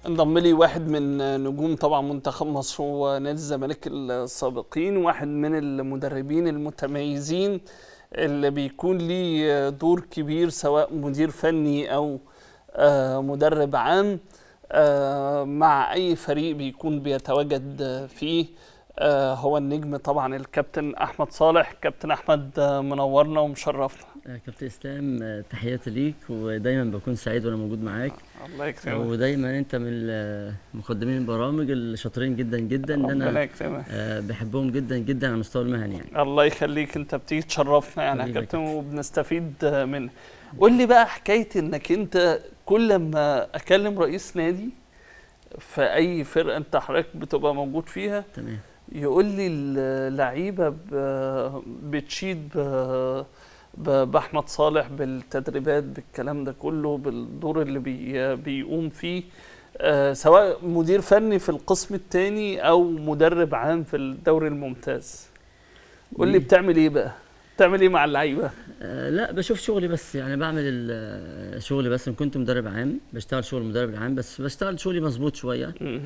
انضم لي واحد من نجوم طبعا منتخب مصر ونادي الزمالك السابقين واحد من المدربين المتميزين اللي بيكون ليه دور كبير سواء مدير فني او آه، مدرب عام آه، مع اي فريق بيكون بيتواجد فيه آه، هو النجم طبعا الكابتن احمد صالح كابتن احمد آه، منورنا ومشرفنا آه، كابتن اسلام آه، تحياتي ليك ودايما بكون سعيد وانا موجود معاك الله يكرمك ودايما انت من ال- مقدمين البرامج الشاطرين جدا جدا اللي ربنا انا يكرمك آه، بحبهم جدا جدا على المستوى المهني يعني الله يخليك انت بتيجي تشرفنا يعني يا حبيبي يا كابتن وبنستفيد منك قول لي بقى حكايه انك انت كل ما اكلم رئيس نادي في اي فرقه انت حضرتك بتبقى موجود فيها تمام يقول لي اللعيبه ب- بتشيد ب- ب- باحمد صالح بالتدريبات بالكلام ده كله بالدور اللي بي بيقوم فيه آه، سواء مدير فني في القسم الثاني او مدرب عام في الدوري الممتاز قول لي مم. بتعمل ايه بقى بتعمل ايه مع اللعيبه آه، لا بشوف شغلي بس يعني بعمل ال- شغلي بس إن كنت مدرب عام بشتغل شغل مدرب العام بس بشتغل شغلي مظبوط شويه مم.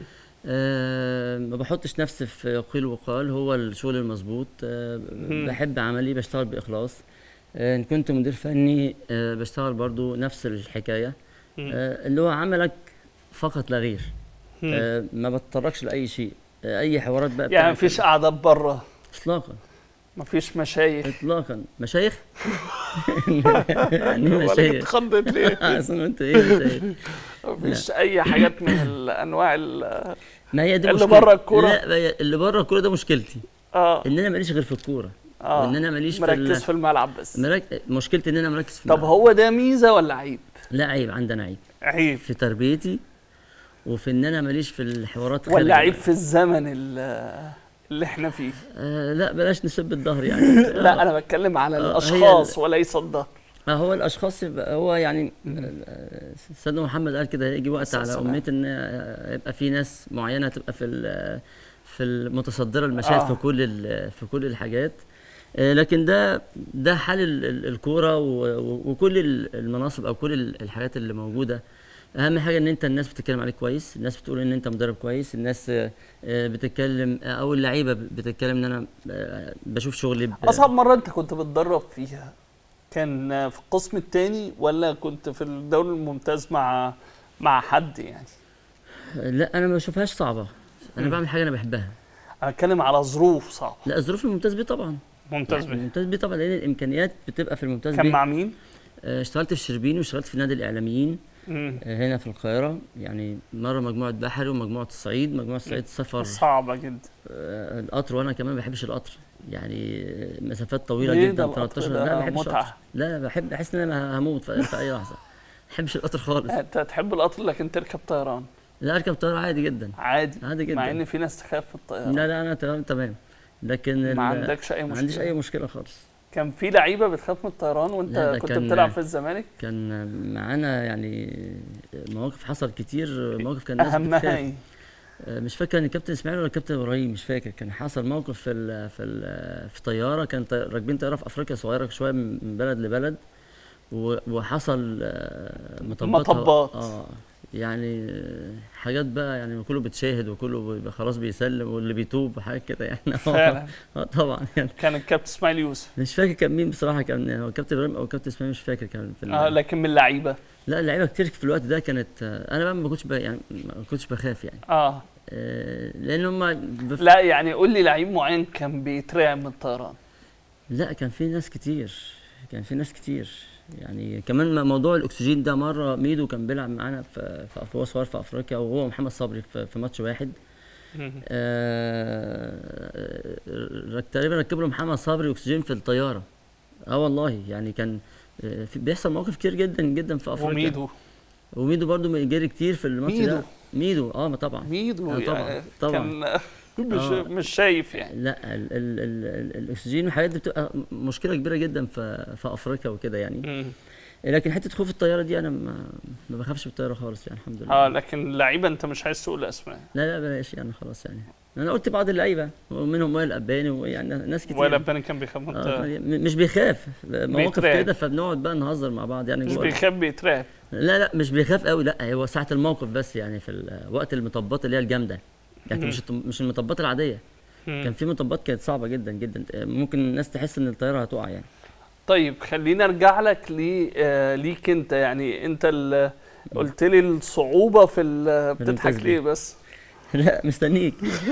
أه ما بحطش نفسي في قيل وقال هو الشغل المظبوط أه مم. بحب عملي بشتغل بإخلاص أه إن كنت مدير فني أه بشتغل برضو نفس الحكاية مم. أه اللي هو عملك فقط لا غير مم. أه ما بتطرقش لأي شيء أه أي حوارات بقى يعني بتاعت- مفيش قعدات بره إطلاقا مفيش مشايخ إطلاقا مشايخ يعني إيه ولا مشايخ بتخضت ليه أصلا أنت إيه مشايخ مفيش اي حاجات من الانواع ال- ما هي دي اللي مشكلة. بره الكورة؟ لا هي اللي بره الكورة ده مشكلتي اه إن أنا ماليش غير في الكورة اه وإن أنا ماليش في ال- مركز في الملعب بس مرك... مشكلتي ان انا مركز في طب الملعب. هو ده ميزه ولا عيب؟ لا عيب عندنا عيب عيب في تربيتي وفي ان انا ماليش في الحوارات خارج ولا عيب الملعب. في الزمن ال- اللي احنا فيه آه لا بلاش نسب الظهر يعني لا انا بتكلم على آه، هي الاشخاص وليس الظهر ما هو الاشخاص يبقى هو يعني آه، سيدنا محمد قال كده هيجي وقت الصلاة على والسلام. امتي ان آه، يبقى في ناس معينه تبقى في ال- في المتصدره المشاهد آه. في كل ال- في كل الحاجات آه، لكن ده ده حال ال- ال- الكوره و- و- وكل ال- المناصب او كل ال- الحاجات اللي موجوده اهم حاجه ان انت الناس بتتكلم عليك كويس الناس بتقول ان انت مدرب كويس الناس آه، آه، بتتكلم آه، او اللعيبه بتتكلم ان انا آه، بشوف شغلي ب- اصعب مره انت كنت بتدرب فيها كان في القسم الثاني ولا كنت في الدوري الممتاز مع مع حد يعني؟ لا انا ما بشوفهاش صعبه انا مم. بعمل حاجه انا بحبها انا بتكلم على ظروف صعبه لا الظروف الممتاز بيه طبعا ممتاز يعني بيه الممتاز بيه طبعا لان الامكانيات بتبقى في الممتاز كان بيه مع مين؟ آه، اشتغلت في شربين واشتغلت في نادي الاعلاميين مم. آه، هنا في القاهره يعني مره مجموعه بحري ومجموعه الصعيد مجموعه الصعيد سفر صعبه جدا آه، القطر وانا كمان ما بحبش القطر يعني آه، مسافات طويله ليه ده جدا القطر 13 ده لا ما بحبش متعة. القطر لا بحب بحس ان انا هموت في في اي لحظه ما بحبش القطر خالص انت تحب القطر لكن تركب طيران لا اركب طياره عادي جدا عادي عادي جدا مع ان في ناس تخاف في الطيران لا لا انا تمام تمام لكن ال- ما عندكش اي ما مشكله عنديش اي مشكله خالص كان في لعيبه بتخاف من الطيران وانت لا، ده كنت كان- بتلعب في الزمالك كان معانا يعني مواقف حصل كتير مواقف كان الناس اهمها بتخاف ايه آه، مش فاكر ان الكابتن اسماعيل ولا الكابتن ابراهيم مش فاكر كان حصل موقف في ال في ال في طياره كان طي- راكبين طياره في افريقيا صغيره شويه من من بلد لبلد و- وحصل آه، مطبات مطبات. اه يعني آه، حاجات بقى يعني كله بتشاهد وكله بيبقى خلاص بيسلم واللي بيتوب وحاجات كده يعني فعلا اه طبعا يعني كان الكابتن اسماعيل يوسف مش فاكر كان مين بصراحه كان هو الكابتن ابراهيم او الكابتن اسماعيل مش فاكر كان في ال- آه لكن من اللعيبه لا اللعيبه كتير في الوقت ده كانت آه، انا بقى ما كنتش بقى يعني ما كنتش بخاف يعني اه آه، لان هم بف... لا يعني قول لي لعيب معين كان بيترعب من الطيران لا كان في ناس كتير كان في ناس كتير يعني كمان م- موضوع الاكسجين ده مره ميدو كان بيلعب معانا في في هو صغير في افريقيا وهو محمد صبري في, في ماتش واحد آه تقريبا ركب له محمد صبري اكسجين في الطياره اه والله يعني كان آه، في بيحصل مواقف كتير جدا جدا في افريقيا وميدو وميدو برضو جري كتير في الماتش ميدو. ده ميدو اه ما طبعا ميدو آه، طبعاً، يعني طبعاً. كان مش آه. مش شايف يعني لا ال ال ال ال الاكسجين والحاجات دي بتبقى مشكله كبيره جدا في في افريقيا وكده يعني مم. لكن حته خوف الطياره دي انا ما, ما بخافش من الطياره خالص يعني الحمد لله اه لكن اللعيبه انت مش عايز تقول اسماء لا لا بلاش يعني خلاص يعني انا قلت بعض اللعيبه ومنهم وائل الاباني ويعني ناس كتير ولا بني كان بيخاف من آه الطيران م- مش بيخاف مواقف بيترعب. كده فبنقعد بقى نهزر مع بعض يعني مش جوه بيخاف بيترعب لا لا مش بيخاف قوي لا هو ساعه الموقف بس يعني في ال- وقت المطبات اللي هي الجامده لكن مم. مش الط- مش المطبات العاديه مم. كان في مطبات كانت صعبه جدا جدا ممكن الناس تحس ان الطياره هتقع يعني طيب خلينا ارجع لك لي آه ليك انت يعني انت ال- قلت لي الصعوبه في ال- بتضحك الممتاز ليه بس لا مستنيك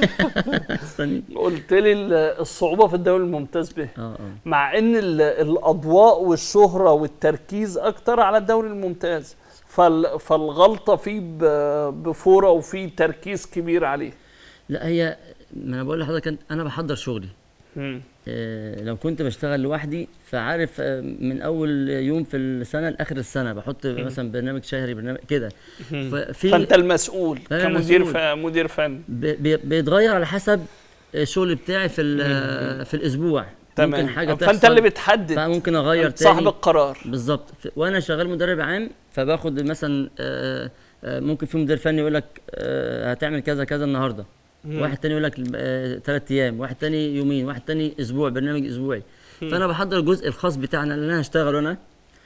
مستنيك قلت لي ال- الصعوبه في الدوري الممتاز به اه اه مع ان ال- الاضواء والشهره والتركيز اكتر على الدوري الممتاز فال فالغلطه فيه ب- بفوره وفيه تركيز كبير عليه لا هي ما انا بقول لحضرتك أنت- انا بحضر شغلي مم. آه، لو كنت بشتغل لوحدي فعارف آه، من اول يوم في السنه لاخر السنه بحط مثلا برنامج شهري برنامج كده ففي فانت المسؤول أنا كمدير المسؤول. ف... مدير فني ب- بي- بيتغير على حسب الشغل بتاعي في ال- في الاسبوع تمام ممكن حاجه فانت تحصل اللي بتحدد فممكن اغير أنت صاحب تاني القرار بالظبط ف- وانا شغال مدرب عام فباخد مثلا آه، آه، ممكن في مدير فني يقول لك آه، هتعمل كذا كذا النهارده مم. واحد تاني يقول لك ثلاث ايام واحد تاني يومين واحد تاني اسبوع برنامج اسبوعي مم. فانا بحضر الجزء الخاص بتاعنا اللي انا هشتغله انا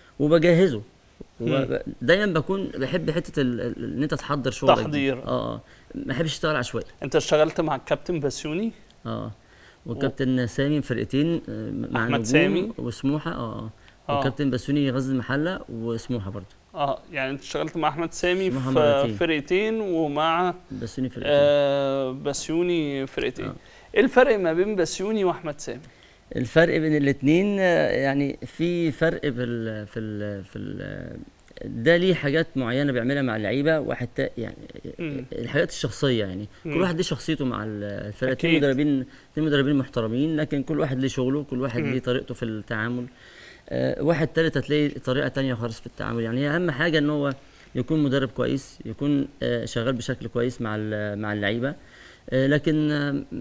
وبجهزه مم. وب- دايما بكون بحب حته ال- ال- ان انت تحضر شغلك دي. تحضير. اه اه ما بحبش اشتغل عشوائي انت اشتغلت مع الكابتن بسيوني اه وكابتن سامي فرقتين آه، مع أحمد نجوم سامي. وسموحه اه اه اه وكابتن بسوني غزل المحله وسموحه برضه اه يعني انت اشتغلت مع احمد سامي اسمها في مرتين. فرقتين ومع بسوني فرقتين آه بسيوني فرقتين آه. ايه الفرق ما بين بسيوني واحمد سامي الفرق بين الاثنين يعني في فرق في ال في ال في ال ده ليه حاجات معينه بيعملها مع اللعيبه واحد تا يعني مم. الحاجات الشخصيه يعني مم. كل واحد ليه شخصيته مع ال- الفرقه أكيد. اتنين مدربين اتنين مدربين محترمين لكن كل واحد ليه شغله كل واحد مم. ليه طريقته في التعامل آه، واحد تالت هتلاقي طريقه تانية خالص في التعامل يعني هي اهم حاجه ان هو يكون مدرب كويس يكون آه، شغال بشكل كويس مع ال- مع اللعيبه آه، لكن آه، م-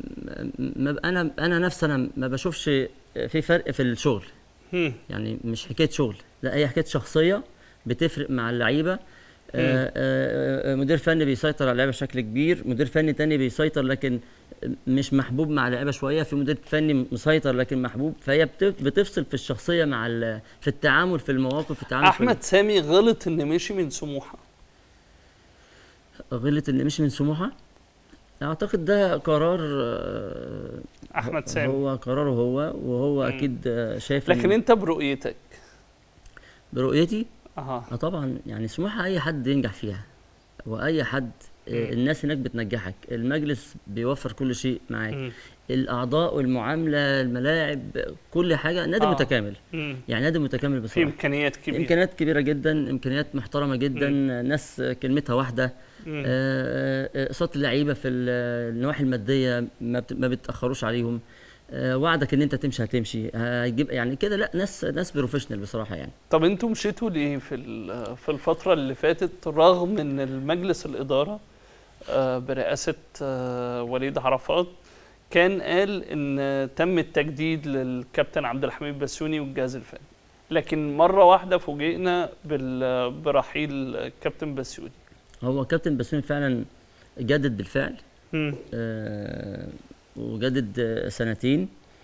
م- انا انا نفسي انا ما بشوفش في فرق في الشغل مم. يعني مش حكايه شغل لا هي حكايه شخصيه بتفرق مع اللعيبه آه، آه، آه، مدير فني بيسيطر على اللعيبه بشكل كبير مدير فني تاني بيسيطر لكن مش محبوب مع اللعيبه شويه في مدير فني مسيطر لكن محبوب فهي بتف- بتفصل في الشخصيه مع ال- في التعامل في المواقف في التعامل في احمد سامي غلط ان مشي من سموحه غلط ان مش من سموحه اعتقد ده قرار آه، احمد سامي هو قراره هو وهو مم. اكيد آه، شايف لكن إن- انت برؤيتك برؤيتي اها اه طبعا يعني سموحه اي حد ينجح فيها واي حد آه، مم. الناس هناك بتنجحك المجلس بيوفر كل شيء معاك مم. الاعضاء والمعامله الملاعب كل حاجه نادي آه. متكامل مم. يعني نادي متكامل في بصراحه امكانيات كبيره امكانيات كبيره جدا امكانيات محترمه جدا ناس كلمتها واحده مم. آه، آه، صوت اللعيبه في ال- النواحي الماديه ما بت- ما بتاخروش عليهم آه، وعدك ان انت تمشي هتمشي هتجيب يعني كده لا ناس ناس بروفيشنال بصراحه يعني طب انتوا مشيتوا ليه في ال- في الفترة اللي فاتت رغم ان المجلس الإدارة آه، برئاسة آه، وليد عرفات كان قال ان تم التجديد للكابتن عبد الحميد بسيوني والجهاز الفني لكن مرة واحدة فوجئنا بال- برحيل الكابتن بسيوني هو كابتن بسيوني فعلا جدد بالفعل مم. آه، وجدد آه، سنتين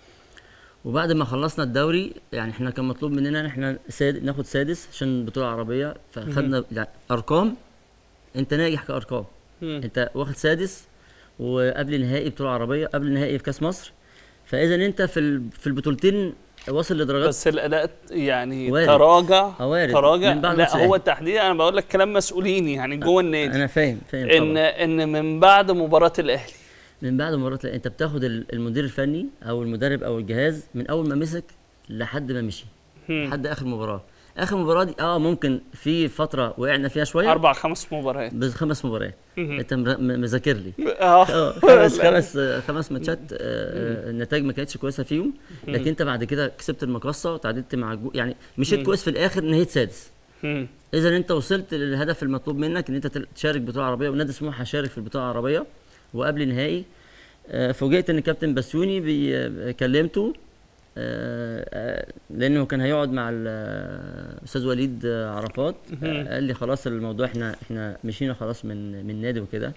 وبعد ما خلصنا الدوري يعني احنا كان مطلوب مننا ان احنا ساد ناخد سادس عشان بطولة عربية فخدنا يعني ارقام انت ناجح كارقام مم. انت واخد سادس وقبل نهائي بطولة عربية قبل نهائي في كاس مصر فاذا انت في ال- في البطولتين واصل لدرجات بس الاداء يعني وارد. تراجع آه، وارد. تراجع من بعد لا ماتش هو الأهلي. تحديدا انا بقول لك كلام مسؤولين يعني جوه النادي انا فاهم فاهم ان طبعا ان من بعد مباراة الاهلي من بعد مباراة لا، انت بتاخد ال- المدير الفني او المدرب او الجهاز من اول ما مسك لحد ما مشي مم. لحد اخر مباراه اخر مباراه دي اه ممكن في فتره وقعنا فيها شويه اربع خمس مباريات بس خمس مباريات مهم. انت مر- م- مذاكر لي اه اه خمس خمس آه، خمس ماتشات آه، آه، النتائج ما كانتش كويسه فيهم لكن انت بعد كده كسبت المقصه وتعادلت مع الجو يعني مشيت مم. كويس في الاخر نهيت سادس مم. اذا انت وصلت للهدف المطلوب منك ان انت تل- تشارك بطوله عربيه ونادي سموحه هيشارك في البطوله العربيه وقبل نهائي آه، فوجئت ان كابتن بسيوني بي- آه، كلمته آه، آه، لانه كان هيقعد مع ال- آه، الاستاذ وليد آه، عرفات مهم. آه، قال لي خلاص الموضوع احنا احنا مشينا خلاص من من النادي وكده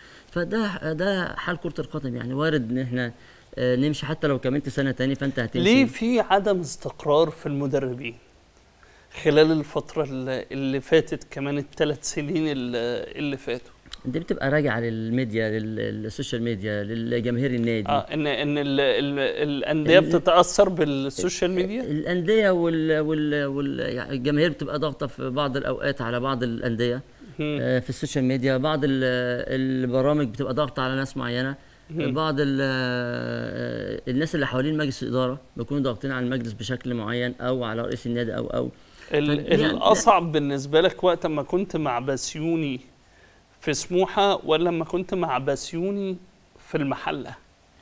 فده ده حال كره القدم يعني وارد ان احنا آه، نمشي حتى لو كملت سنه تاني فانت هتمشي ليه في عدم استقرار في المدربين خلال الفتره اللي اللي فاتت كمان الثلاث سنين اللي اللي فاتوا دي بتبقى راجعه للميديا لل- للسوشيال ميديا للجماهير النادي اه ان ان ال ال الانديه ال- بتتاثر بالسوشيال ميديا الانديه وال وال وال يعني الجماهير بتبقى ضاغطه في بعض الاوقات على بعض الانديه مم. آه، في السوشيال ميديا بعض ال- البرامج بتبقى ضاغطه على ناس معينه مم. بعض ال- آه، الناس اللي حوالين مجلس الاداره بيكونوا ضاغطين على المجلس بشكل معين او على رئيس النادي او او ال- فدي يعني- الاصعب بالنسبه لك وقت ما كنت مع بسيوني في سموحه ولا لما كنت مع بسيوني في المحله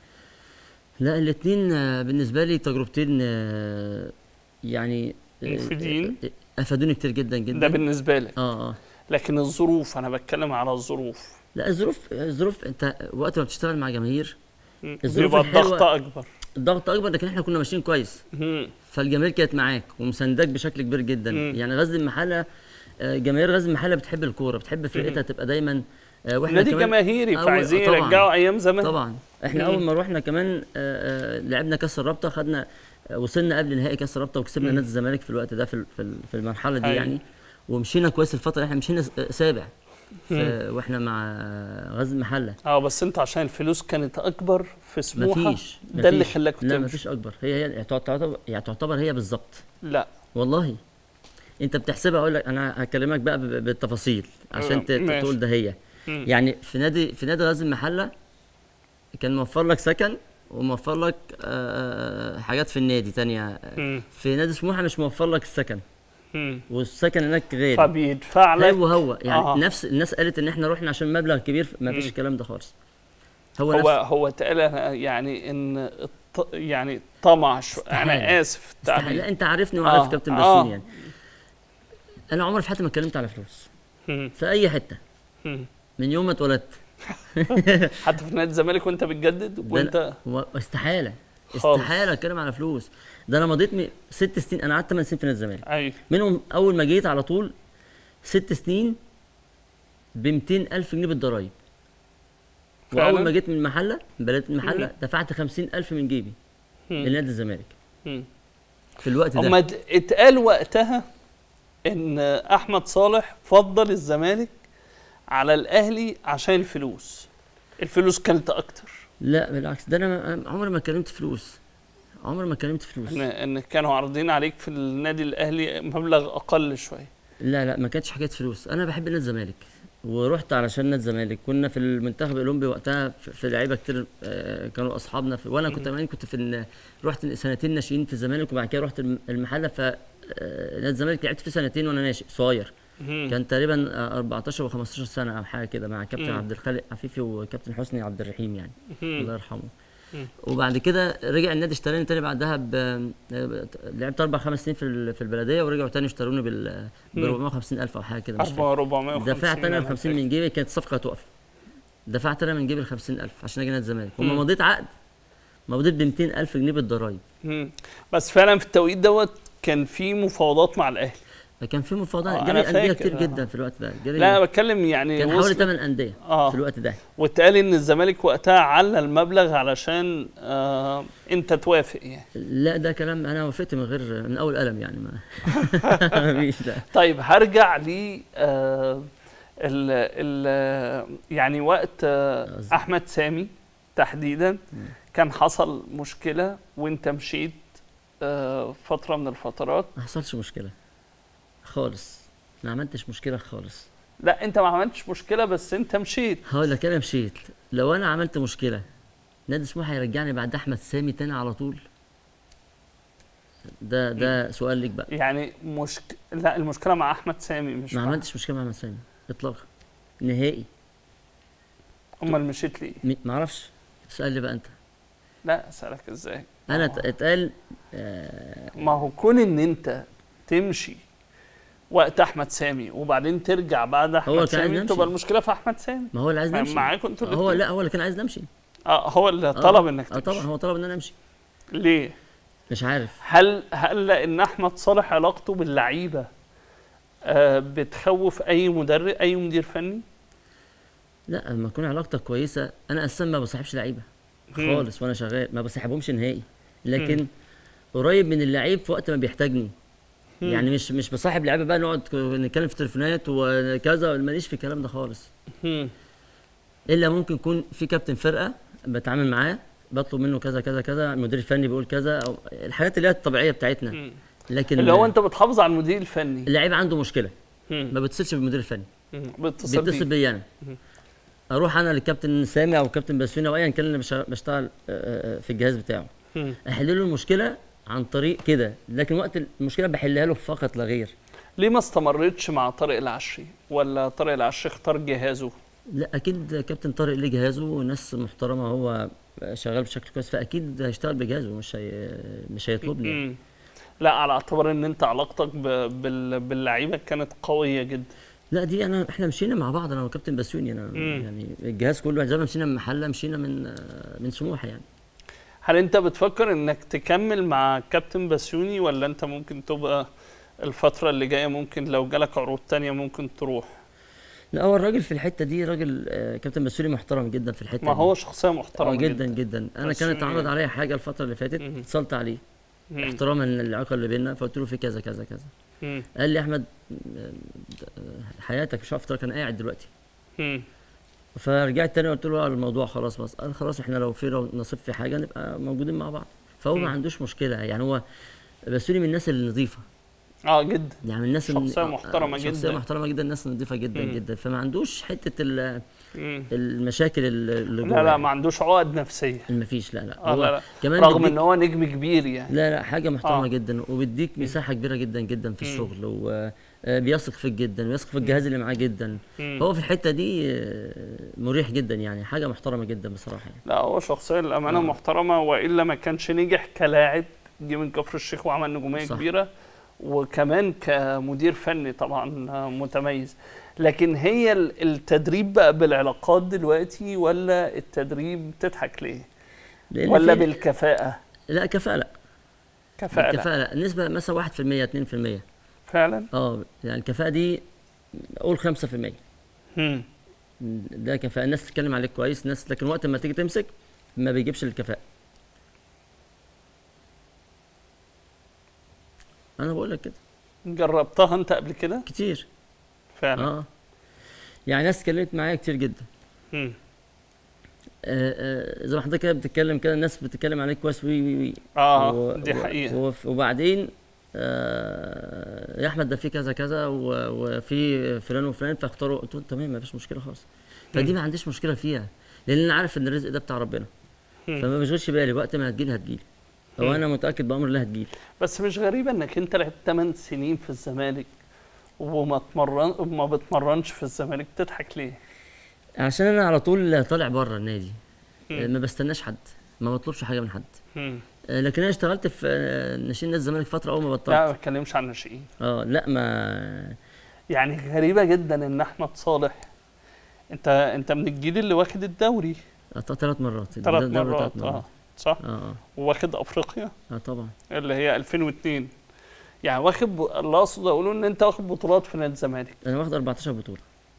لا الاثنين بالنسبه لي تجربتين آه، يعني آه، مفيدين؟ آه، افادوني كتير جدا جدا ده بالنسبه لك اه اه لكن الظروف انا بتكلم على الظروف لا الظروف الظروف انت وقت ما بتشتغل مع جماهير مم. الظروف بيبقى الحلوة- الضغط اكبر الضغط اكبر لكن احنا كنا ماشيين كويس مم. فالجماهير كانت معاك ومسانداك بشكل كبير جدا مم. يعني غزل المحله آه، جماهير غزل المحله بتحب الكوره بتحب فرقتها تبقى دايما آه، واحنا نادي كمان جماهيري أول- فعايزين طبعاً. يرجعوا ايام زمان طبعا احنا مم. اول ما روحنا كمان آه، آه، لعبنا كاس الرابطه خدنا آه، وصلنا قبل نهائي كاس الرابطه وكسبنا مم. نادي الزمالك في الوقت ده في ال- في ال- في المرحله دي أيوة. يعني ومشينا كويس الفتره احنا مشينا س- آه، سابع مم. في واحنا مع آه، غزل المحله اه بس انت عشان الفلوس كانت اكبر في سموحه مفيش ده اللي مفيش. خلاك لا تمشي. مفيش اكبر هي هي تعتبر يعني تعتبر هي بالظبط لا والله انت بتحسبها اقول لك انا هكلمك بقى ب- بالتفاصيل عشان ت- آه، ماشي. تقول ده هي مم. يعني في نادي في نادي غزل المحله كان موفر لك سكن وموفر لك آه، حاجات في النادي تانية مم. في نادي سموحه مش موفر لك السكن مم. والسكن هناك غير فبيدفع لك هو هو يعني آه. آه. نفس الناس قالت ان احنا رحنا عشان مبلغ كبير ما فيش مم. الكلام ده خالص هو, هو نفس هو اتقال يعني ان الط... يعني طمع شو استحالة. انا اسف في استحالة. التعبير لا انت عارفني وعارف آه، كابتن آه. بسيوني يعني انا عمري في حياتي ما اتكلمت على فلوس مم. في اي حته مم. من يوم ما اتولدت حتى في نادي الزمالك وانت بتجدد ده وانت و- استحاله خالص. استحاله اتكلم على فلوس ده انا مضيت م- ست سنين انا قعدت 8 سنين في نادي الزمالك ايوه منهم اول ما جيت على طول ست سنين ب 200 الف جنيه بالضرايب فعلاً؟ واول ما جيت من المحله من بلديه المحله مم. دفعت 50 الف من جيبي مم. لنادي الزمالك مم. في الوقت اما ده ات- اتقال وقتها ان احمد صالح فضل الزمالك على الاهلي عشان الفلوس الفلوس كانت اكتر لا بالعكس ده انا ما- عمري ما اتكلمت فلوس عمري ما اتكلمت فلوس ان ان كانوا عارضين عليك في النادي الاهلي مبلغ اقل شويه لا لا ما كانتش حكايه فلوس انا بحب نادي الزمالك ورحت علشان نادي الزمالك كنا في المنتخب الاولمبي وقتها في في لعيبه كتير آه، كانوا اصحابنا في وانا كنت كمان كنت في الن- رحت سنتين ناشئين في الزمالك وبعد كده رحت الم- المحله ف آه، نادي الزمالك لعبت فيه سنتين وانا ناشئ صغير مم. كان تقريبا آه، 14 و15 سنه او حاجه كده مع كابتن مم. عبد الخالق عفيفي وكابتن حسني عبد الرحيم يعني مم. الله يرحمه مم. وبعد كده رجع النادي اشتراني تاني بعدها ب آه، لعبت اربع خمس سنين في ال- في البلديه ورجعوا تاني اشتروني بال ب مم. 450 الف او حاجه كده مش فاكر 450 دفعت انا ال 50 فاكر. من جيبي كانت الصفقه هتقف دفعت انا من جيبي ال 50000 عشان اجي نادي الزمالك مم. وما مضيت عقد مضيت ب 200000 جنيه بالضرايب مم. بس فعلا في التوقيت دوت كان في مفاوضات مع الاهلي فكان في مفاوضات آه، جالي أنا انديه فاكر، كتير آه. جدا في الوقت ده جالي لا انا بتكلم يعني كان حوالي وصل 8 انديه آه. في الوقت ده واتقال ان الزمالك وقتها على المبلغ علشان آه انت توافق يعني لا ده كلام انا وافقت من غير من اول قلم يعني ما مفيش لا طيب هرجع ل آه ال ال يعني وقت آه قصدي. احمد سامي تحديدا كان حصل مشكله وانت مشيت آه فتره من الفترات ما حصلش مشكله خالص ما عملتش مشكله خالص لا انت ما عملتش مشكله بس انت مشيت هقول لك انا مشيت لو انا عملت مشكله نادي سموحه هيرجعني بعد احمد سامي تاني على طول ده ده سؤال ليك بقى يعني مشك... لا المشكله مع احمد سامي مش ما مع عملتش مشكله مع احمد سامي اطلاقا نهائي امال مشيت ليه م- ما اعرفش اسال لي بقى انت لا اسالك ازاي انا آه. ات- اتقال آه ما هو كون ان انت تمشي وقت احمد سامي وبعدين ترجع بعد احمد كان عايز سامي يمشي. تبقى المشكله في احمد سامي ما هو اللي عايز نمشي معاكم انتوا هو الاتنين. لا هو اللي كان عايز نمشي اه هو اللي آه. طلب انك اه تمشي طبعا هو طلب ان انا امشي ليه مش عارف هل هل لان احمد صالح علاقته باللعيبه آه بتخوف اي مدرب اي مدير فني لا لما تكون علاقتك كويسه انا اساسا ما بصاحبش لعيبه مم. خالص وانا شغال ما بصاحبهمش نهائي لكن قريب من اللعيب في وقت ما بيحتاجني يعني مش مش بصاحب لعيبه بقى نقعد ك- نتكلم في تليفونات وكذا ماليش في الكلام ده خالص مم. الا ممكن يكون في كابتن فرقه بتعامل معاه بطلب منه كذا كذا كذا المدير الفني بيقول كذا او الحاجات اللي هي الطبيعيه بتاعتنا مم. لكن اللي هو انت بتحافظ على المدير الفني اللعيب عنده مشكله مم. ما بيتصلش بالمدير الفني مم. بيتصل بيتصل بيه بيا انا مم. اروح انا للكابتن سامي او كابتن بسيوني او ايا كان اللي بشا- بشتغل آه، آه، في الجهاز بتاعه مم. احل له المشكله عن طريق كده لكن وقت المشكله بحلها له فقط لا غير ليه ما استمرتش مع طارق العشري ولا طارق العشري اختار جهازه لا اكيد كابتن طارق ليه جهازه وناس محترمه هو شغال بشكل كويس فاكيد هيشتغل بجهازه مش هي مش هيطلبني يعني. مم. لا على اعتبار ان انت علاقتك ب... بال... باللعيبه كانت قويه جدا لا دي انا احنا مشينا مع بعض انا وكابتن بسيوني انا مم. يعني الجهاز كله زي ما مشينا من محله مشينا من آه، من سموحه يعني هل انت بتفكر انك تكمل مع كابتن بسيوني ولا انت ممكن تبقى الفترة اللي جاية ممكن لو جالك عروض تانية ممكن تروح لا هو الراجل في الحته دي راجل آه، كابتن بسيوني محترم جدا في الحته ما دي. هو شخصية آه، محترمة جدا جدا انا بس كانت اتعرض يعني- عليا حاجه الفتره اللي فاتت مم. اتصلت عليه مم. احتراما للعلاقه اللي بيننا فقلت له في كذا كذا كذا مم. قال لي احمد آه، حياتك مش هفطر كان قاعد دلوقتي مم. فرجعت تاني قلت له آه، الموضوع خلاص بس قال خلاص احنا لو في لو نصيب في حاجه نبقى موجودين مع بعض فهو ما مم. عندوش مشكله يعني هو بسوني من الناس النظيفه اه جدا يعني من الناس ال- شخصية آه، محترمة شخصيه جدا. محترمه جدا الناس نظيفه جدا مم. جدا فما عندوش حته ال- مم. المشاكل اللي جوه لا لا يعني. ما عندوش عقد نفسية ما فيش لا لا آه هو لا لا كمان رغم بيديك- ان هو نجم كبير يعني لا لا حاجه محترمه آه. جدا وبيديك مساحه كبيره جدا جدا في الشغل وبيثق فيك جدا ويثق في الجهاز اللي معاه جدا مم. هو في الحته دي آه، مريح جدا يعني حاجه محترمه جدا بصراحه يعني. لا هو شخصية للأمانة آه. محترمة وإلا ما كانش نجح كلاعب جه من كفر الشيخ وعمل نجومية صح. كبيرة وكمان كمدير فني طبعا متميز لكن هي ال- التدريب بقى بالعلاقات دلوقتي ولا التدريب تضحك ليه لأن ولا في- بالكفاءة لا كفاءه لا كفاءة لا. الكفاءه لا النسبه مثلا 1% 2% فعلا اه يعني الكفاءه دي قول 5% مم. ده كفاءه الناس تتكلم عليك كويس الناس لكن وقت ما تيجي تمسك ما بيجيبش الكفاءه انا بقول لك كده جربتها انت قبل كده كتير فعلا اه يعني ناس اتكلمت معايا كتير جدا مم. آه آه زي ما حضرتك كده بتتكلم كده الناس بتتكلم عليك كويس وي وي وي اه و- دي و- حقيقة وف- وبعدين آه يا احمد ده في كذا كذا و- وفي فلان وفلان فاختاروا قلت له تمام ما فيش مشكله خالص فدي ما عنديش مشكله فيها لان انا عارف ان الرزق ده بتاع ربنا مم. فما بشغلش بالي وقت ما هتجيلي هتجيلي مم. هو انا متاكد بامر الله هتجيلي بس مش غريبة انك انت لعبت 8 سنين في الزمالك وما تمرن وما بتمرنش في الزمالك تضحك ليه؟ عشان انا على طول طالع بره النادي آه، مم. ما بستناش حد ما بطلبش حاجه من حد مم. آه، لكن انا اشتغلت في آه، ناشئين نادي الزمالك فتره اول ما لا بطلت ما بتكلمش عن الناشئين اه لا ما يعني غريبة جدا ان احمد صالح انت انت من الجيل اللي واخد الدوري ثلاث مرات ثلاث الدوري مرات تلات اه صح اه اه وواخد افريقيا اه طبعا اللي هي 2002 يعني واخد ب... اللي اقصد اقوله ان انت واخد بطولات في نادي الزمالك انا واخد 14 بطوله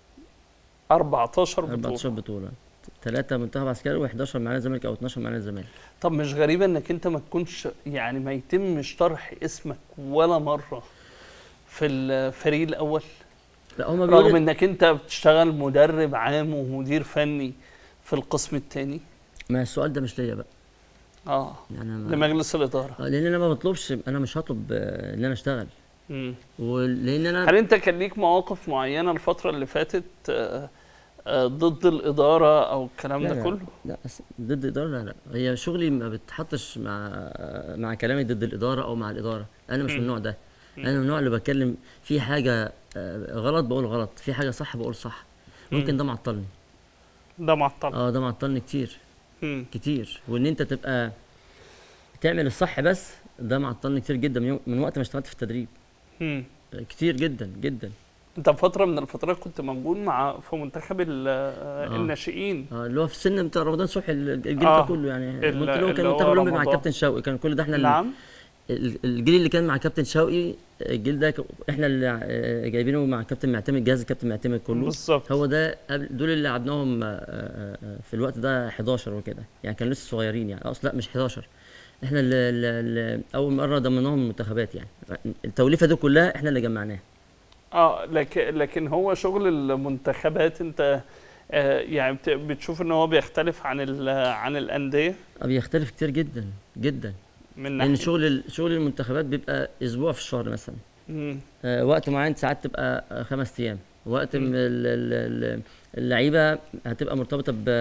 14 بطولة 14 بطوله ثلاثه منتخب عسكري و11 معانا الزمالك او 12 معانا الزمالك طب مش غريبة انك انت ما تكونش يعني ما يتمش طرح اسمك ولا مرة في الفريق الاول لا هم رغم بيقولوا انك انت بتشتغل مدرب عام ومدير فني في القسم الثاني ما السؤال ده مش ليا بقى اه يعني ما لمجلس الاداره آه، لان انا ما بطلبش انا مش هطلب آه، ان انا اشتغل مم. ولان انا هل انت كان ليك مواقف معينه الفتره اللي فاتت آه، آه، ضد الاداره او الكلام لا ده لا. كله لا أس- ضد الاداره لا لا هي شغلي ما بتحطش مع مع كلامي ضد الاداره او مع الاداره انا مش من مم. النوع ده مم. انا من النوع اللي بتكلم في حاجه آه، غلط بقول غلط في حاجه صح بقول صح ممكن مم. ده معطلني ده معطل اه ده معطلني كتير مم. كتير وان انت تبقى تعمل الصح بس ده معطلني كتير جدا من, يوم من وقت ما اشتغلت في التدريب مم. آه، كتير جدا جدا انت في فتره من الفترات كنت موجود مع في منتخب ال- آه، آه. الناشئين اه اللي هو في السن بتاع رمضان صبحي ال- الجيل آه. ده كله يعني ال- قلت له كان اللي هو منتخب الاولمبي مع رمضان. الكابتن شوقي كان كل ده احنا اللي نعم ال- الجيل اللي كان مع كابتن شوقي الجيل ده ك- احنا اللي آه، جايبينه مع كابتن معتمد جهاز الكابتن معتمد كله بالظبط هو ده قبل دول اللي لعبناهم آه، آه، آه، في الوقت ده 11 وكده يعني كانوا لسه صغيرين يعني اصلا لا مش 11 احنا اللي, اللي, اللي اول مره ضمناهم المنتخبات يعني التوليفه دي كلها احنا اللي جمعناها اه لكن لكن هو شغل المنتخبات انت آه يعني بت- بتشوف ان هو بيختلف عن ال- عن الانديه آه، بيختلف كتير جدا جدا من لان ناحيه شغل ال- شغل المنتخبات بيبقى اسبوع في الشهر مثلا مم. آه، وقت معين ساعات تبقى آه، خمس ايام وقت مم. م- ال- ال- ال- اللعيبه هتبقى مرتبطه ب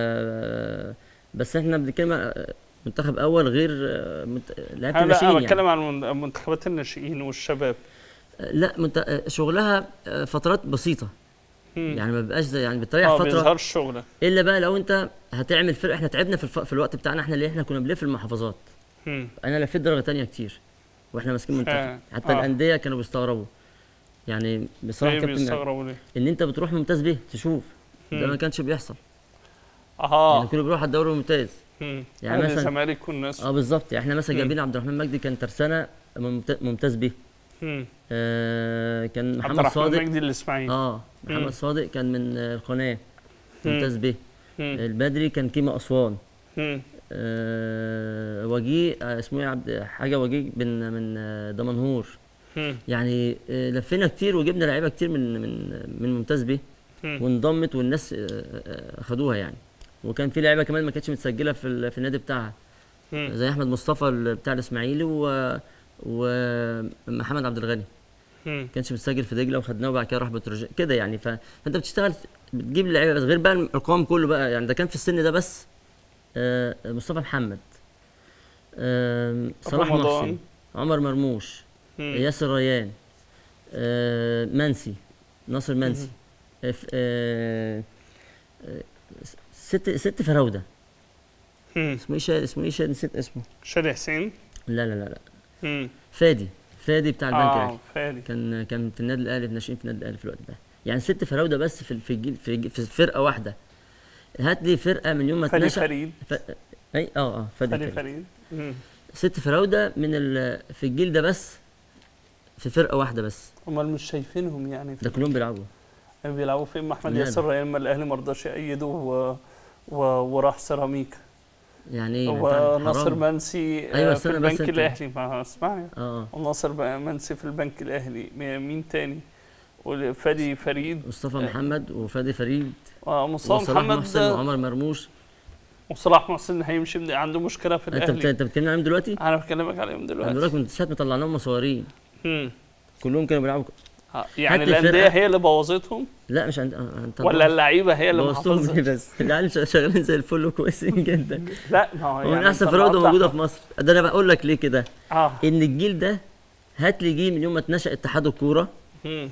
بس احنا بنتكلم عن منتخب اول غير آه، منت- لعيبه انا الناشئين انا يعني بتكلم عن من- منتخبات الناشئين والشباب آه، لا منت... آه، شغلها آه، فترات بسيطه مم. يعني ما بيبقاش زي يعني بتريح اه فتره بيظهرش شغلك الا بقى لو انت هتعمل فرقه احنا تعبنا في, الف... في الوقت بتاعنا احنا اللي احنا كنا بنلف في المحافظات مم. انا لفيت درجه تانية كتير واحنا ماسكين منتخب آه، حتى آه. الانديه كانوا بيستغربوا يعني بصراحه ليه كابتن بيستغربوا ليه؟ ان انت بتروح ممتاز بيه تشوف ده مم. ما كانش بيحصل يعني اه كله بيروح على الدوري الممتاز مم. يعني يعني مثلا- الزمالك والناس اه بالظبط يعني احنا مثلا مم. جايبين عبد الرحمن مجدي كان ترسانه ممت- ممتاز بيه مم. آه كان عبد محمد الرحمن صادق مجدي الاسماعيلي اه مم. محمد صادق كان من آه، القناه مم. ممتاز بيه مم. البدري كان كيما اسوان مم. آه وجيه آه اسمه ايه عبد حاجه وجيه من من آه، دمنهور مم. يعني آه لفينا كتير وجبنا لعيبه كتير من من من ممتاز بيه مم. وانضمت والناس آه، آه، خدوها يعني وكان في لعيبه كمان ما كانتش متسجله في ال- في النادي بتاعها مم. زي احمد مصطفى ال- بتاع الاسماعيلي و ومحمد عبد الغني مم. كانش متسجل في دجله وخدناه وبعد كده راح بتروجيت كده يعني ف... فانت بتشتغل بتجيب لعيبه بس غير بقى الارقام كله بقى يعني ده كان في السن ده بس آه مصطفى محمد آه صلاح رمضان. محسن عمر مرموش مم. ياسر ريان آه منسي ناصر منسي آه ف- آه آه، ست ست فراوده مم. اسمه ايه شاد اسمه ايه شاد نسيت اسمه شادي حسين لا لا لا لا مم. فادي فادي بتاع البنك الاهلي اه فادي كان كان في النادي الاهلي في ناشئين في النادي الاهلي في الوقت ده يعني ست فراوده بس في في الجيل في, في فرقه واحده هات لي فرقه من يوم ما فادي اتنشأ فريد ف... اي اه اه فادي فادي فريد فريد مم. ست فراوده من ال... في الجيل ده بس في فرقه واحده بس امال مش شايفينهم يعني ده كلهم بيلعبوا بيلعبوا فين ما احمد لا، ياسر ريان ما الاهلي ما رضاش يأيده و... و... وراح سيراميكا يعني ايه وناصر حرام. منسي آه، أيوة، في استنى بس البنك أنت. الاهلي ما اسمعني اه اه وناصر بقى منسي في البنك الاهلي مي- مين تاني وفادي فريد مصطفى آه. محمد وفادي فريد آه، مصطفى وصلاح محمد محسن ده- وعمر مرموش وصلاح محسن هيمشي من- عنده مشكله في انت بت... الاهلي انت بتتكلم عليهم دلوقتي؟ انا بكلمك عليهم انا بقول دلوقتي لك من ساعه ما طلعناهم مصورين مم. كلهم كانوا بيلعبوا آه، يعني هات لي الانديه فرقة- هي اللي بوظتهم لا مش عند... آه، انت ولا اللعيبه هي اللي بوظتهم محافظه ليه بس العيال شغ- شغالين زي الفل وكويسين جدا لا ما هو هو من يعني احسن أنت فراوده النهاردة- موجوده في مصر ده انا بقول لك ليه كده اه ان الجيل ده هات لي جيل من يوم ما اتنشأ اتحاد الكوره مم.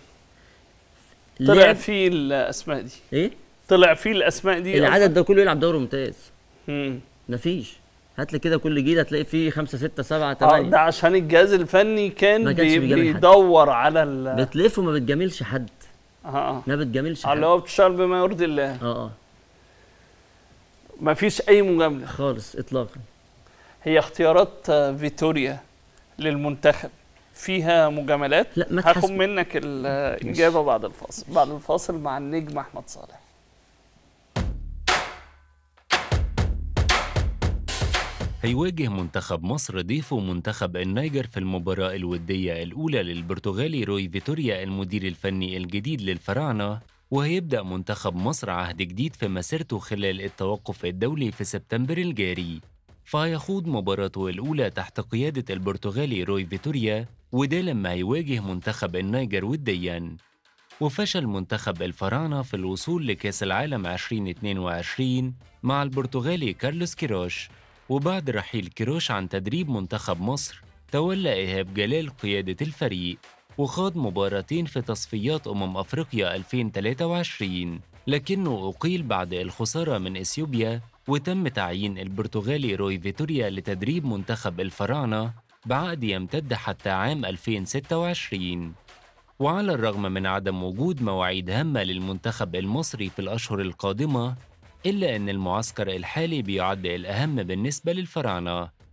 طلع لعب فيه الاسماء دي ايه طلع فيه الاسماء دي العدد ده كله يلعب دوري ممتاز مم. مفيش هات لي كده كل جيل هتلاقي فيه خمسة ستة سبعة اه تمانية ده عشان الجهاز الفني ما كان كانش بي- بيجامل حد. بيدور على ال بتلف وما بتجاملش حد اه اه ما بتجاملش اللي حد هو بتشتغل بما يرضي الله اه اه ما فيش اي مجامله خالص اطلاقا هي اختيارات آه، فيتوريا للمنتخب فيها مجاملات لا ما هاخد تحسب منك الاجابه بعد الفاصل بعد الفاصل مع النجم احمد صالح هيواجه منتخب مصر ضيفه منتخب النيجر في المباراة الودية الأولى للبرتغالي روي فيتوريا المدير الفني الجديد للفراعنة وهيبدأ منتخب مصر عهد جديد في مسيرته خلال التوقف الدولي في سبتمبر الجاري فهيخوض مباراته الأولى تحت قيادة البرتغالي روي فيتوريا وده لما هيواجه منتخب النيجر ودياً وفشل منتخب الفراعنة في الوصول لكأس العالم 2022 مع البرتغالي كارلوس كيروش وبعد رحيل كيروش عن تدريب منتخب مصر تولى إيهاب جلال قيادة الفريق وخاض مباراتين في تصفيات أمم أفريقيا 2023 لكنه أقيل بعد الخسارة من إثيوبيا وتم تعيين البرتغالي روي فيتوريا لتدريب منتخب الفراعنة بعقد يمتد حتى عام 2026 وعلى الرغم من عدم وجود مواعيد هامة للمنتخب المصري في الأشهر القادمة إلا أن المعسكر الحالي بيعد الأهم بالنسبة للفراعنة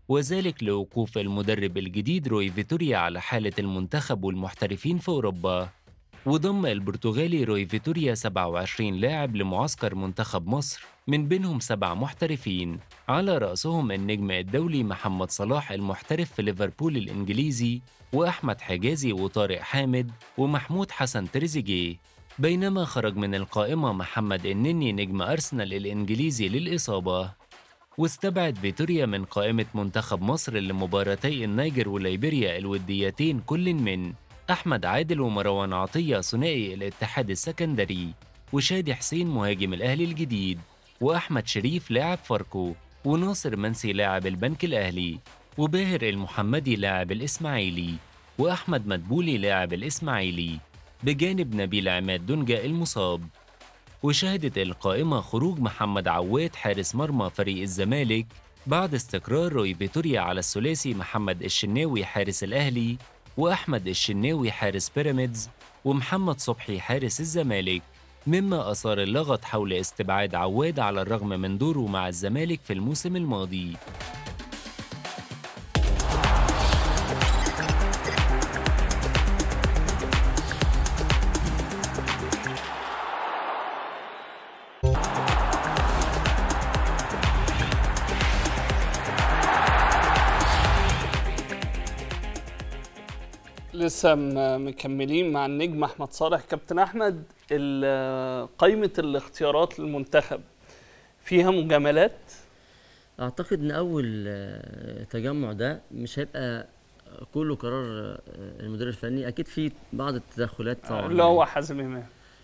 وذلك لوقوف المدرب الجديد روي فيتوريا على حالة المنتخب والمحترفين في أوروبا وضم البرتغالي روي فيتوريا 27 لاعب لمعسكر منتخب مصر من بينهم سبع محترفين على رأسهم النجم الدولي محمد صلاح المحترف في ليفربول الإنجليزي وأحمد حجازي وطارق حامد ومحمود حسن تريزيجيه بينما خرج من القائمة محمد النني نجم أرسنال الإنجليزي للإصابة واستبعد فيتوريا من قائمة منتخب مصر لمباراتي النيجر وليبيريا الوديتين كل من أحمد عادل ومروان عطية ثنائي الاتحاد السكندري وشادي حسين مهاجم الأهلي الجديد وأحمد شريف لاعب فاركو وناصر منسي لاعب البنك الأهلي وباهر المحمدي لاعب الإسماعيلي وأحمد مدبولي لاعب الإسماعيلي بجانب نبيل عماد دنجا المصاب وشهدت القائمة خروج محمد عواد حارس مرمى فريق الزمالك بعد استقرار روي فيتوريا على الثلاثي محمد الشناوي حارس الأهلي وأحمد الشناوي حارس بيراميدز ومحمد صبحي حارس الزمالك مما أثار اللغط حول استبعاد عواد على الرغم من دوره مع الزمالك في الموسم الماضي لسه م- مكملين مع النجم احمد صالح كابتن احمد ال- قائمه الاختيارات للمنتخب فيها مجاملات اعتقد ان اول آه، تجمع ده مش هيبقى كله قرار آه، المدير الفني اكيد في بعض التدخلات طبعا اللي هو حازم امام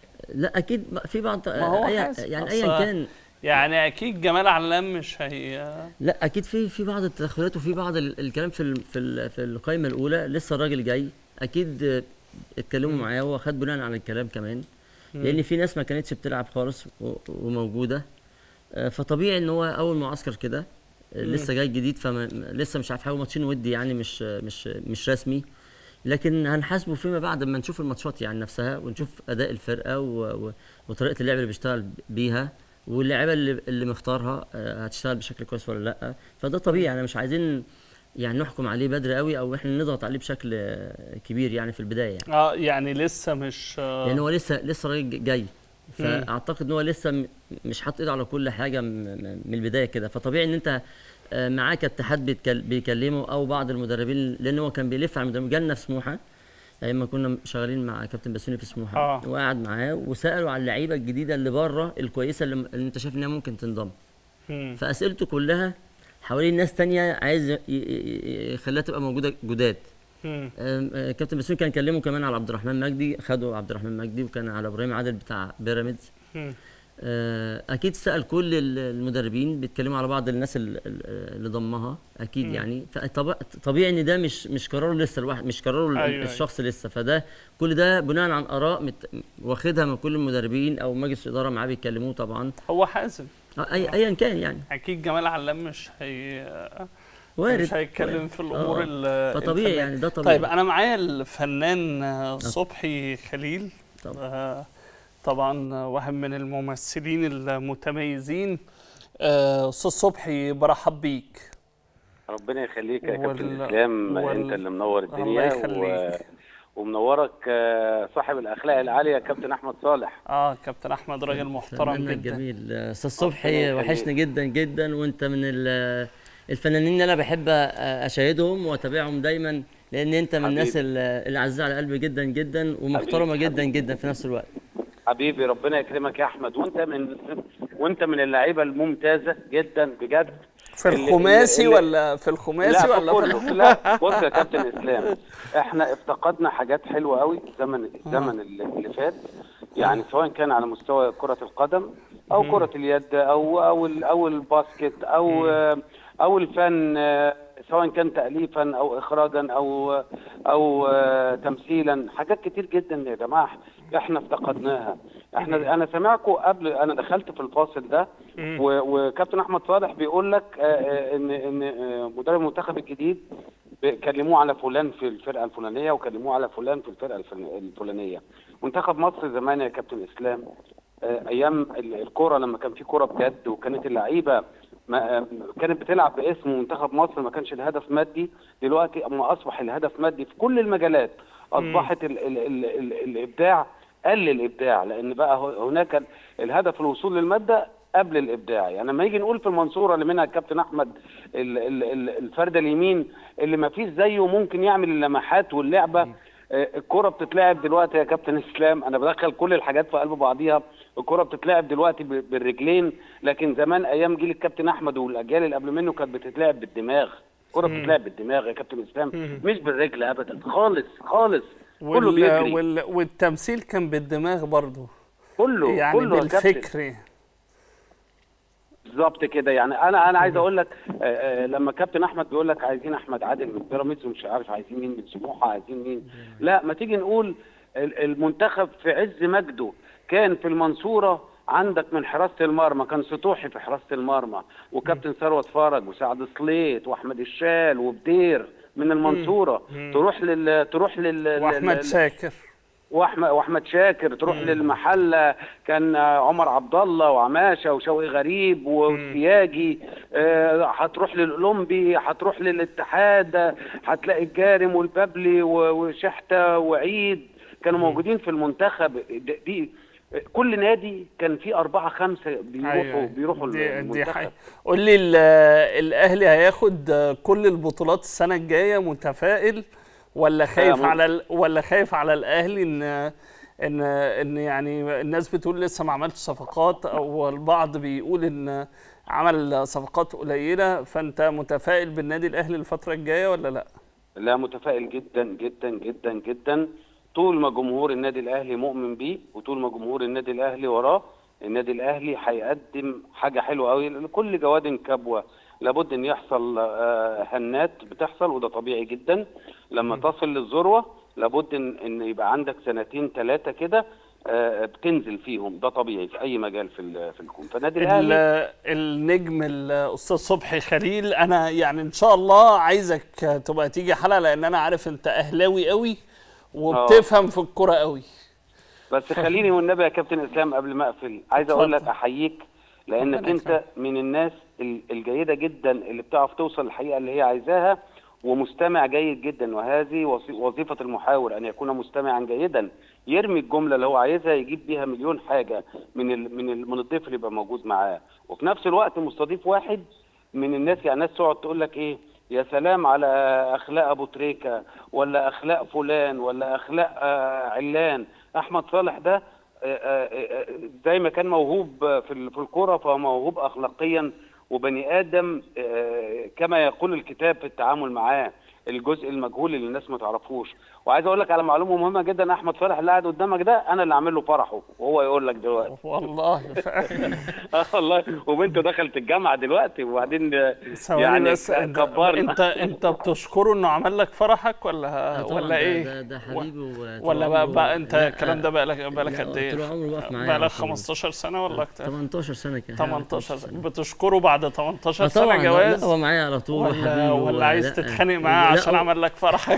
لا اكيد في بعض ما هو أي حازم. يعني أصل- ايا كان يعني اكيد جمال علام مش هي لا اكيد في في بعض التدخلات وفي بعض ال- الكلام في ال- في ال- في القائمه الاولى لسه الراجل جاي اكيد آه، اتكلموا معاه واخد بناء على الكلام كمان لان في ناس ما كانتش بتلعب خالص و- وموجوده آه، فطبيعي ان هو اول معسكر كده آه، لسه جاي جديد فلسه مش عارف حاجه ماتشين ودي يعني مش مش مش رسمي لكن هنحاسبه فيما بعد لما نشوف الماتشات يعني نفسها ونشوف اداء الفرقه و... و... وطريقه اللعب اللي بيشتغل بيها واللعيبه اللي اللي مختارها آه، هتشتغل بشكل كويس ولا لا فده طبيعي يعني مش عايزين يعني نحكم عليه بدري قوي او احنا نضغط عليه بشكل آه، كبير يعني في البدايه يعني اه يعني لسه مش آه لان هو لسه لسه راجل جاي فاعتقد ان هو لسه م- مش حاطط ايده على كل حاجه م- م- من البدايه كده فطبيعي ان انت آه، معاك اتحاد بيتكل- بيكلمه او بعض المدربين لان هو كان بيلف على المدربين جالنا في سموحه ايام ما كنا شغالين مع كابتن بسوني في سموحه آه. وقعد معاه وسالوا على اللعيبه الجديده اللي بره الكويسه اللي, اللي انت شايف انها ممكن تنضم مم. فاسئلته كلها حوالين ناس تانية عايز ي- ي- ي- يخليها تبقى موجوده جداد مم. أم، آه، كابتن بسيون كان كلمه كمان على عبد الرحمن مجدي خدوا عبد الرحمن مجدي وكان على ابراهيم عادل بتاع بيراميدز مم. آه، اكيد سال كل ال- المدربين بيتكلموا على بعض الناس ال- ال- اللي ضمها اكيد مم. يعني فطبيعي ان ده مش مش قراره لسه الواحد مش قراره ال- أيوة، أيوة. الشخص لسه فده كل ده بناء عن اراء مت- واخدها من كل المدربين او مجلس الاداره معاه بيتكلموه طبعا هو حازم آه، أي- ايا كان يعني اكيد جمال علام مش هي وارد مش هيتكلم وارد. في الامور آه. ال- فطبيعي الفنية. يعني ده طبيعي طيب انا معايا الفنان آه، صبحي خليل طبعا. آه، طبعا آه، واحد من الممثلين المتميزين آه، استاذ صبحي برحب بيك ربنا يخليك يا وال- كابتن اسلام وال- انت اللي منور الله الدنيا يخليك. ومنورك آه، صاحب الاخلاق العاليه كابتن احمد صالح اه كابتن احمد راجل محترم فنانك جدا جميل آه، استاذ ربنا صبحي يخليك. وحشني جدا جدا وانت من ال- الفنانين اللي انا بحب أ- اشاهدهم واتابعهم دايما لان انت من الناس حبيبي. ال- العزيزه على قلبي جدا جدا ومحترمه حبيبي، جدا حبيبي. جدا في نفس الوقت حبيبي ربنا يكرمك يا احمد وانت من وانت من اللعيبه الممتازه جدا بجد في اللي- الخماسي اللي- ولا في الخماسي لا ولا في في كله لا بص يا كابتن اسلام احنا افتقدنا حاجات حلوه قوي الزمن الزمن اللي اللي فات يعني سواء كان على مستوى كره القدم او كره اليد او او ال- او الباسكت او او الفن آه، سواء كان تاليفا او اخراجا او او آه، تمثيلا حاجات كتير جدا يا جماعه احنا افتقدناها احنا انا سامعكم قبل انا دخلت في الفاصل ده و- وكابتن احمد صالح بيقول لك آه، آه، ان ان آه، مدرب المنتخب الجديد كلموه على فلان في الفرقه الفلانيه وكلموه على فلان في الفرقه الفل- الفلانيه منتخب مصر زمان يا كابتن اسلام آه، ايام ال- الكوره لما كان في كوره بجد وكانت اللعيبه ما كانت بتلعب باسم منتخب مصر ما كانش الهدف مادي دلوقتي اما اصبح الهدف مادي في كل المجالات اصبحت ال ال ال ال الابداع قل الابداع لان بقى هو- هناك ال- الهدف الوصول للماده قبل الابداع يعني لما يجي نقول في المنصوره اللي منها الكابتن احمد ال- ال- ال- الفرد اليمين اللي ما فيش زيه ممكن يعمل اللمحات واللعبه آه، الكرة بتتلعب دلوقتي يا كابتن اسلام انا بدخل كل الحاجات في قلب بعضيها الكرة بتتلعب دلوقتي ب- بالرجلين لكن زمان ايام جيل الكابتن احمد والاجيال اللي قبل منه كانت بتتلعب بالدماغ الكرة بتتلعب بالدماغ يا كابتن اسلام مش بالرجل ابدا خالص خالص كله وال... بيجري وال... والتمثيل كان بالدماغ برضه كله يعني كله يا كابتن بالفكر بالظبط كده يعني انا انا عايز اقول لك آه، آه، لما كابتن احمد بيقول لك عايزين احمد عادل من بيراميدز ومش عارف عايزين مين من سموحه عايزين مين لا ما تيجي نقول ال- المنتخب في عز مجده كان في المنصوره عندك من حراسه المرمى كان سطوحي في حراسه المرمى وكابتن ثروت فرج وسعد سليط واحمد الشال وبدير من المنصوره تروح لل تروح لل واحمد لل- شاكر واحمد واحمد شاكر تروح للمحله كان آه، عمر عبد الله وعماشه وشوقي غريب وسياجي آه، هتروح للاولمبي هتروح للاتحاد آه، هتلاقي الجارم والبابلي و- وشحته وعيد كانوا موجودين في المنتخب د- دي كل نادي كان فيه أربعة خمسة بيروحوا أيوة. بيروحوا دي, دي المنتخب حقيقة. قول لي ال- الاهلي هياخد كل البطولات السنه الجايه متفائل ولا خايف مم. على ال... ولا خايف على الاهلي ان ان ان يعني الناس بتقول لسه ما عملش صفقات او البعض بيقول ان عمل صفقات قليله فانت متفائل بالنادي الاهلي الفتره الجايه ولا لا؟ لا متفائل جدا جدا جدا جدا طول ما جمهور النادي الاهلي مؤمن بيه وطول ما جمهور النادي الاهلي وراه النادي الاهلي هيقدم حاجه حلوه قوي لكل جواد كبوه لابد ان يحصل آه، هنات بتحصل وده طبيعي جدا لما تصل للذروه لابد ان ان يبقى عندك سنتين ثلاثه كده آه، بتنزل فيهم ده طبيعي في اي مجال في ال- في الكون فالنادي ال- الاهلي النجم الاستاذ صبحي خليل انا يعني ان شاء الله عايزك تبقى تيجي حلقه لان انا عارف انت اهلاوي قوي وبتفهم في الكوره قوي بس خليني والنبي يا كابتن اسلام قبل ما اقفل عايز اقول لك اتفضل. احييك لانك ربنا انت من الناس ال- الجيده جدا اللي بتعرف توصل الحقيقه اللي هي عايزاها ومستمع جيد جدا وهذه وصي- وظيفه المحاور ان يكون مستمعا جيدا يرمي الجمله اللي هو عايزها يجيب بيها مليون حاجه من ال من ال من الضيف اللي يبقى موجود معاه وفي نفس الوقت مستضيف واحد من الناس يعني الناس تقعد تقول لك ايه يا سلام على اخلاق ابو تريكه ولا اخلاق فلان ولا اخلاق آه، علان احمد صالح ده آه، آه، آه، زي ما كان موهوب في ال- في الكوره فهو موهوب اخلاقيا وبني ادم آه، كما يقول الكتاب في التعامل معاه الجزء المجهول اللي الناس ما تعرفوش وعايز اقول لك على معلومه مهمه جدا احمد صالح اللي قاعد قدامك ده انا اللي عامل له فرحه وهو يقول لك دلوقتي والله اه والله وبنته دخلت الجامعه دلوقتي وبعدين آه، ثواني يعني بس انت كبرنا انت انت بتشكره انه عمل لك فرحك ولا طبعاً ولا ده- ايه؟ ده, ده حبيبي وطول ولا بقى, عمره- بقى انت لا، الكلام ده بقى لك بقى لك لا، قد ايه؟ طول عمره واقف معايا بقى على لك طول. 15 سنه ولا اكتر؟ 18 سنه كده 18 سنة. بتشكره بعد 18 آه سنه طبعا جواز لا هو معايا على طول ولا وحبيبي ولا عايز لا، تتخانق معاه لا، عشان هو- عمل لك فرحك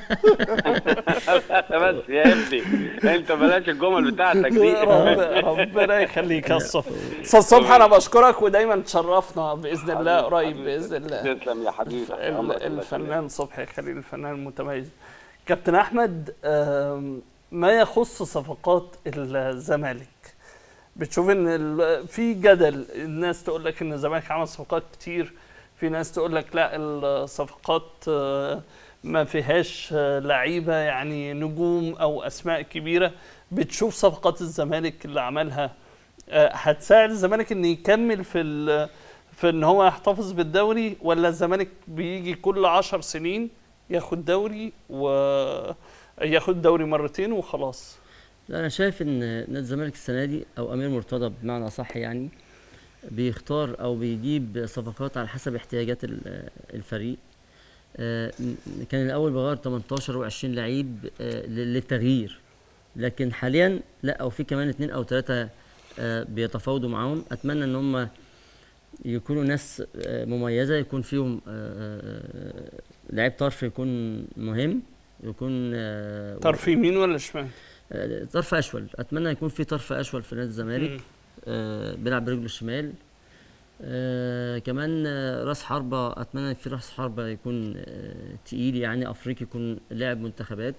بس يا ابني انت بلاش الجمل بتاعتك دي رب ربنا يخليك يا صبحي استاذ صبحي انا بشكرك ودايما تشرفنا باذن الله قريب باذن الله تسلم يا حبيبي تحت ال- أمرك، الله الفنان صبحي خليل الفنان المتميز كابتن احمد آم، ما يخص صفقات الزمالك بتشوف ان ال- في جدل الناس تقول لك ان الزمالك عمل صفقات كتير في ناس تقول لك لا الصفقات آه، ما فيهاش آه، لعيبه يعني نجوم او اسماء كبيره بتشوف صفقات الزمالك اللي عملها آه، هتساعد الزمالك ان يكمل في ال- في ان هو يحتفظ بالدوري ولا الزمالك بيجي كل عشر سنين ياخد دوري وياخد دوري مرتين وخلاص لا انا شايف ان نادي الزمالك السنه دي او امير مرتضى بمعنى صح يعني بيختار او بيجيب صفقات على حسب احتياجات ال- الفريق آه، م- كان الاول بغير 18 و20 لعيب آه، لل- للتغيير لكن حاليا لا او في كمان اتنين او ثلاثه بيتفاوضوا معاهم اتمنى ان هم يكونوا ناس آه، مميزه يكون فيهم آه، آه، لعيب طرف يكون مهم يكون آه، طرف يمين ولا شمال؟ آه، طرف اشول اتمنى يكون في طرف اشول في نادي الزمالك مم. آه بيلعب برجله الشمال آه كمان آه، راس حربة اتمنى في راس حربة يكون آه تقيل يعني افريقي يكون لاعب منتخبات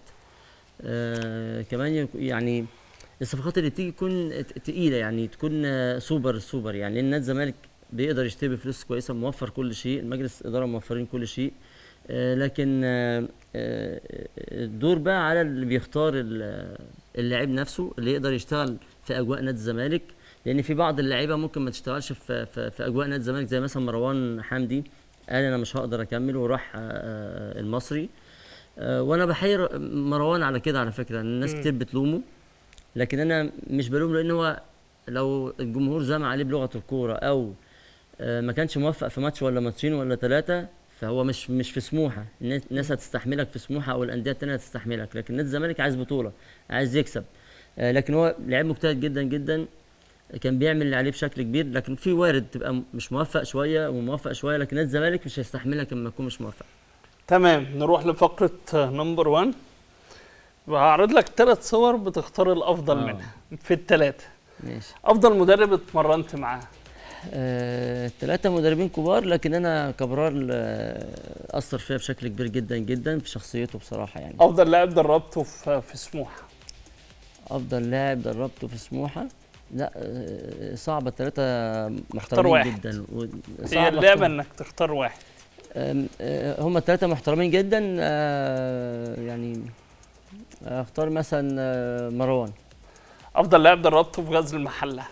آه كمان يك- يعني الصفقات اللي تيجي تكون ت- تقيله يعني تكون آه، سوبر سوبر يعني لان نادي الزمالك بيقدر يشتري بفلوس كويسه موفر كل شيء مجلس الاداره موفرين كل شيء آه، لكن آه، آه، الدور بقى على اللي بيختار ال- اللاعب نفسه اللي يقدر يشتغل في اجواء نادي الزمالك لان في بعض اللعيبه ممكن ما تشتغلش في, في, في اجواء نادي الزمالك زي مثلا مروان حمدي قال انا مش هقدر اكمل وراح آه، المصري آه، وانا بحيي ر- مروان على كده على فكره الناس مم. كتير بتلومه لكن انا مش بلومه لان هو لو الجمهور زعم عليه بلغه الكوره او آه، ما كانش موفق في ماتش ولا ماتشين ولا ثلاثه فهو مش مش في سموحه الناس الناس هتستحملك في سموحه او الانديه التانيه هتستحملك لكن نادي الزمالك عايز بطوله عايز يكسب آه، لكن هو لعيب مجتهد جدا جدا كان بيعمل اللي عليه بشكل كبير لكن في وارد تبقى م- مش موفق شويه وموفق شويه لكن نادي الزمالك مش هيستحملك لما تكون مش موفق تمام نروح لفقرة نمبر 1 وهعرض لك ثلاث صور بتختار الأفضل آه. منها في الثلاثة ماشي أفضل مدرب اتمرنت معاه آه، ثلاثة مدربين كبار لكن أنا كبرار آه، أثر فيا بشكل كبير جدا جدا في شخصيته بصراحة يعني أفضل لاعب دربته في في سموحة أفضل لاعب دربته في سموحة لا آه، صعبة الثلاثة محترمين واحد. جدا و- هي صعب اللعبة أختار. إنك تختار واحد آم، آه، هم الثلاثة محترمين جدا آه، يعني اختار مثلا آه، مروان أفضل لاعب دربته في غزل المحلة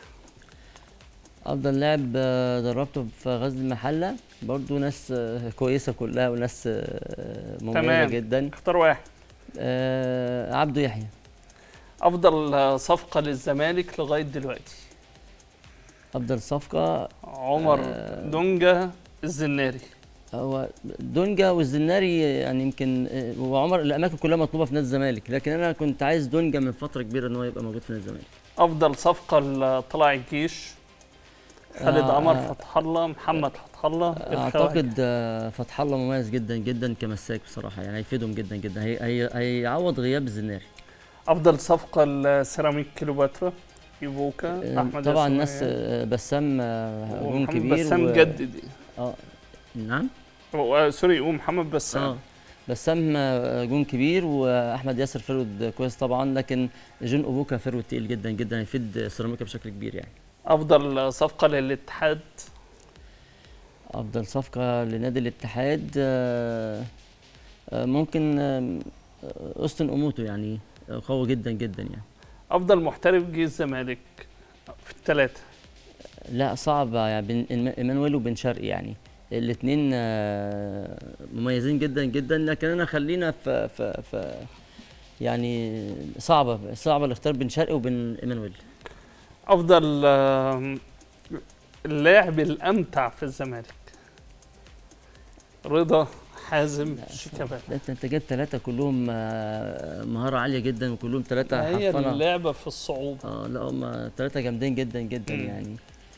افضل لاعب آه، دربته في غزل المحله برضو ناس آه، كويسه كلها وناس آه، مميزه تمام. جدا اختار واحد آه، عبده يحيى أفضل آه، صفقة للزمالك لغاية دلوقتي افضل صفقه عمر آه. دونجا الزناري هو دونجا والزناري يعني يمكن آه، وعمر الاماكن كلها مطلوبه في نادي الزمالك لكن انا كنت عايز دونجا من فتره كبيره ان هو يبقى موجود في نادي الزمالك أفضل صفقة لطلع الجيش خالد آه، عمر آه. فتح الله محمد فتح الله الخواجة. اعتقد آه، فتح الله مميز جدا جدا كمساك بصراحه يعني هيفيدهم جدا جدا هي هي هيعوض غياب الزناري افضل صفقه لسيراميك كيلوباترا يبوكا آه، احمد طبعا ياسين الناس وياه. آه، بسام آه، جون ومحمد كبير بسام و- جدد اه نعم و- سوري ومحمد بسام اه بسام آه، جون كبير واحمد ياسر فرود كويس طبعا لكن جون ابوكا فرود تقيل جدا جدا هيفيد سيراميكا بشكل كبير يعني افضل صفقه للاتحاد افضل صفقه لنادي الاتحاد آه، آه، ممكن آه، اوستن اوموتو يعني آه، قوي جدا جدا يعني افضل محترف جه الزمالك في الثلاثه لا صعب يعني بين إيما- ايمانويل وبن شرقي يعني الاثنين مميزين جدا جدا لكن انا خلينا في في في يعني صعبه صعبه الاختيار بين شرقي وبين ايمانويل افضل آم، اللاعب الامتع في الزمالك رضا حازم لا، شيكابالا لا، انت انت جايب ثلاثه كلهم آه، مهاره عاليه جدا وكلهم ثلاثه هي حرفنه اللعبه في الصعوبه اه لا هم ثلاثه جامدين جدا جدا مم. يعني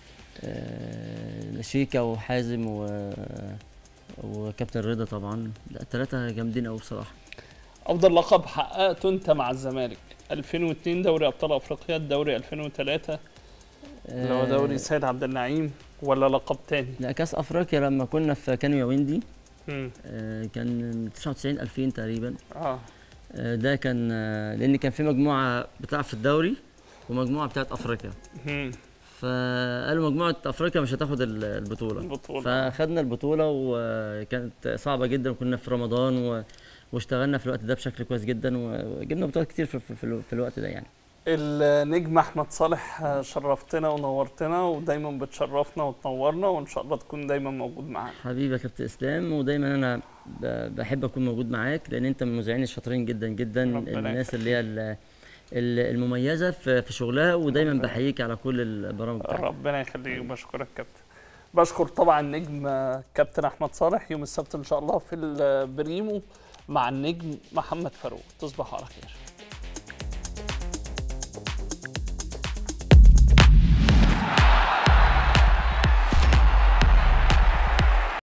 آه شيكا وحازم و وكابتن رضا طبعا لا الثلاثه جامدين قوي بصراحه افضل لقب حققته انت مع الزمالك 2002 دوري ابطال افريقيا الدوري 2003 اللي هو دوري آه، سيد عبد النعيم ولا لقب تاني لا كاس افريقيا لما كنا في كانو ياويندي مم. آه، كان 99 2000 تقريبا اه آه، ده كان آه، لان كان في مجموعه بتلعب في الدوري ومجموعه بتاعت افريقيا مم. فقالوا مجموعه افريقيا مش هتاخد ال- البطوله البطوله فخدنا البطوله وكانت صعبه جدا وكنا في رمضان و... واشتغلنا في الوقت ده بشكل كويس جدا وجبنا بطولات كتير في, في, في, الو- في الوقت ده يعني النجم احمد صالح آه، شرفتنا ونورتنا ودايما بتشرفنا وتنورنا وان شاء الله تكون دايما موجود معانا حبيبي يا كابتن اسلام ودايما انا ب- بحب اكون موجود معاك لان انت من المذيعين الشاطرين جدا جدا ربنا الناس اللي هي ال- ال- المميزه في في شغلها ودايما ربنا- بحييك على كل البرامج بتاعتك ربنا يخليك وبشكرك كابتن بشكر طبعا النجم آه، كابتن احمد صالح يوم السبت ان شاء الله في البريمو مع النجم محمد فاروق تصبحوا على خير